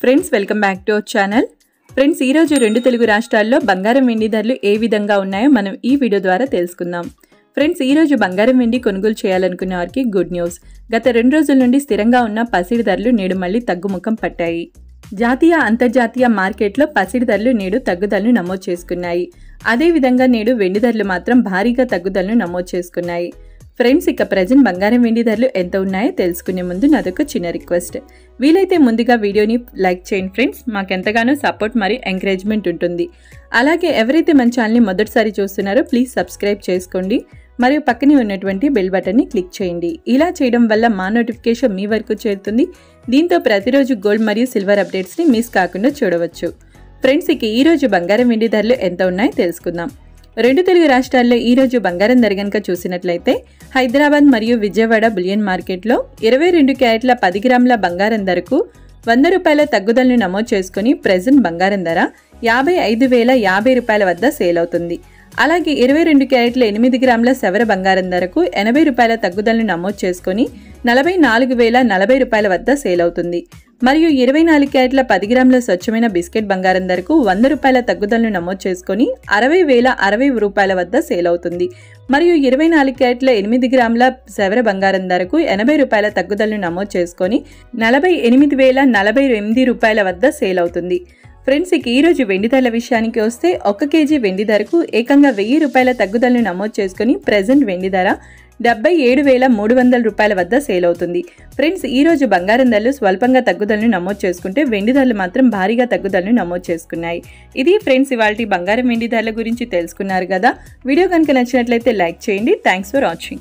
friends welcome back to our channel friends ఈరోజు రెండు తెలుగు రాష్ట్రాల్లో బంగారం వెండి ధరలు ఏ విధంగా ఉన్నాయో మనం ఈ వీడియో ద్వారా తెలుసుకుందాం ఫ్రెండ్స్ ఈరోజు బంగారం వెండి కొనుగోలు చేయాలనుకునే వారికి గుడ్ న్యూస్ గత రెండు రోజుల నుండి స్థిరంగా ఉన్న పసిడి ధరలు నేడు మళ్ళీ తగ్గుముఖం పట్టాయి జాతీయ అంతర్జాతీయ మార్కెట్లో పసిడి ధరలు నేడు తగ్గుదలను నమోదు చేసుకున్నాయి అదేవిధంగా నేడు వెండి ధరలు మాత్రం భారీగా తగ్గుదలను నమోదు చేసుకున్నాయి ఫ్రెండ్స్ ఇక ప్రజెంట్ బంగారం వెండి ధరలు ఎంత ఉన్నాయో తెలుసుకునే ముందు నాదొక చిన్న రిక్వెస్ట్ వీలైతే ముందుగా వీడియోని లైక్ చేయండి ఫ్రెండ్స్ మాకెంతగానో సపోర్ట్ మరియు ఎంకరేజ్మెంట్ ఉంటుంది అలాగే ఎవరైతే మన ఛానల్ని మొదటిసారి చూస్తున్నారో ప్లీజ్ సబ్స్క్రైబ్ చేసుకోండి మరియు పక్కనే ఉన్నటువంటి బెల్ బటన్ని క్లిక్ చేయండి ఇలా చేయడం వల్ల మా నోటిఫికేషన్ మీ వరకు చేరుతుంది దీంతో ప్రతిరోజు గోల్డ్ మరియు సిల్వర్ అప్డేట్స్ని మిస్ కాకుండా చూడవచ్చు ఫ్రెండ్స్ ఇక ఈరోజు బంగారం వెండి ధరలు ఎంత ఉన్నాయో తెలుసుకుందాం రెండు తెలుగు రాష్ట్రాల్లో ఈ రోజు బంగారం ధర గనుక చూసినట్లయితే హైదరాబాద్ మరియు విజయవాడ బులియన్ మార్కెట్లో ఇరవై రెండు క్యారెట్ల పది గ్రాముల బంగారం ధరకు వంద రూపాయల తగ్గుదలను నమోదు చేసుకుని ప్రెజెంట్ బంగారం ధర యాభై ఐదు వేల యాభై రూపాయల వద్ద సేల్ అవుతుంది అలాగే ఇరవై రెండు క్యారెట్ల ఎనిమిది గ్రాముల సెవర బంగారం ధరకు ఎనభై రూపాయల తగ్గుదలను నమోదు చేసుకుని నలభై నాలుగు వేల నలభై రూపాయల వద్ద సేల్ అవుతుంది మరియు ఇరవై నాలుగు క్యారెట్ల పది గ్రాముల స్వచ్ఛమైన బిస్కెట్ బంగారం ధరకు వంద రూపాయల తగ్గుదలను నమోదు చేసుకుని అరవై వేల అరవై రూపాయల వద్ద సేల్ అవుతుంది మరియు ఇరవై నాలుగు క్యారెట్ల ఎనిమిది గ్రాముల సెవర బంగారం ధరకు ఎనభై రూపాయల తగ్గుదలను నమోదు చేసుకొని నలభై ఎనిమిది వేల నలభై ఎనిమిది రూపాయల వద్ద సేల్ అవుతుంది ఫ్రెండ్స్ ఇక ఈరోజు వెండి ధరల విషయానికి వస్తే ఒక కేజీ వెండి ధరకు ఏకంగా వెయ్యి రూపాయల తగ్గుదలను నమోదు చేసుకుని ప్రెజెంట్ వెండి ధర డెబ్బై ఏడు వేల మూడు వందల రూపాయల వద్ద సేల్ అవుతుంది ఫ్రెండ్స్ ఈ రోజు బంగారం ధరలు స్వల్పంగా తగ్గుదలను నమోదు చేసుకుంటే వెండి ధరలు మాత్రం భారీగా తగ్గుదలను నమోదు చేసుకున్నాయి ఇది ఫ్రెండ్స్ ఇవాళ బంగారం వెండి ధరల గురించి తెలుసుకున్నారు కదా వీడియో కనుక నచ్చినట్లయితే లైక్ చేయండి థ్యాంక్స్ ఫర్ వాచింగ్